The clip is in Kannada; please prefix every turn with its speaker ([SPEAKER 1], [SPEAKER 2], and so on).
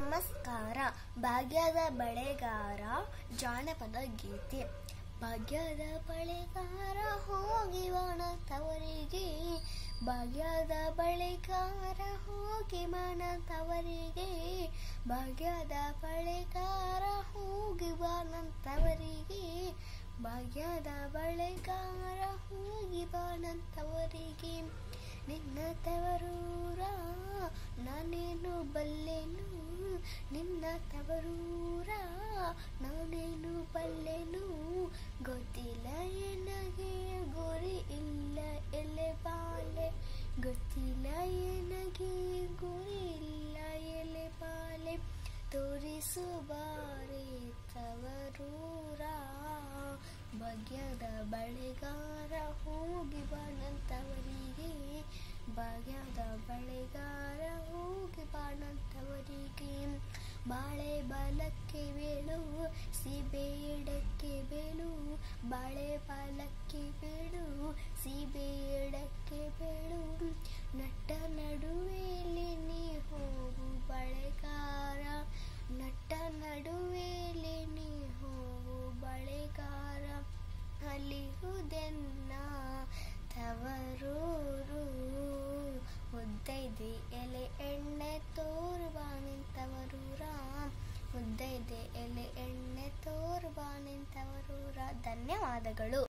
[SPEAKER 1] ನಮಸ್ಕಾರ ಭಾಗ್ಯದ ಬಳೆಗಾರ ಜಾನಪದ ಗೀತೆ ಭಾಗ್ಯದ ಬಳೆಗಾರ ಹೋಗಿವಣ ತವರಿಗೆ ಭಾಗ್ಯದ ಬಳೆಗಾರ ಹೋಗಿ ಮನ ತವರಿಗೆ ಭಾಗ್ಯದ ಬಳೆಗಾರ ಹೋಗಿ ಬಾನಂತವರಿಗೆ ಭಾಗ್ಯದ ಬಳೆಗಾರ ಹೋಗಿ ಬಾನಂತವರಿಗೆ ನಿನ್ನ ತವರೂರ ನಾನೇನು ಬಲ್ಲೆನು ನಿನ್ನ ತವರೂರ ನಾನೇನು ಬಲ್ಲೆನು ಗೊತ್ತಿಲ್ಲ ಎನಗೆ ಗುರಿ ಇಲ್ಲ ಎಲೆ ಬಾಲೆ ಗೊತ್ತಿಲ್ಲ ಎನಗೆ ಗುರಿ ಇಲ್ಲ ಎಲೆ ಬಾಲೆ ತೋರಿಸು ಬಾರೆ ತವರೂರ ಭಾಗ್ಯದ ಬಳೆಗಾರ ಹೋಗಿ ಬಾಣಂತವರಿಗೆ ಭಾಗ್ಯದ ಬಳೆಗಾರ ಹೋಗಿ ಬಾಣಂತವರಿಗೆ ಬಾಳೆ ಬಾಲಕ್ಕೆ ಬೇಳು ಸೀಬೆ ಎಡಕ್ಕೆ ಬೇಳು ಬಾಳೆ ಬಾಲಕ್ಕೆ ಬೇಳು ಸೀಬೆ ಎಡಕ್ಕೆ ಬೇಳು ನಟ್ಟ ನಡುವೆಯಲ್ಲಿ ನೀ ಹೋಗು ಬಳೆಗಾರ ನಟ್ಟ ನಡುವೆಯಲ್ಲಿ ನೀ ಹೋಗು ಬಳೆಗಾರ ಅಲಿಹುದೆನ್ನ ತವರೂರು ಮುದ್ದೈದೆ ಎಲೆ ಎಣ್ಣೆ ತೋರುಬಾನಿಂತವರೂರ ಮುದ್ದೈದೆ ಎಲೆ ಎಣ್ಣೆ ತೋರುಬಾನಿಂತವರೂರ ಧನ್ಯವಾದಗಳು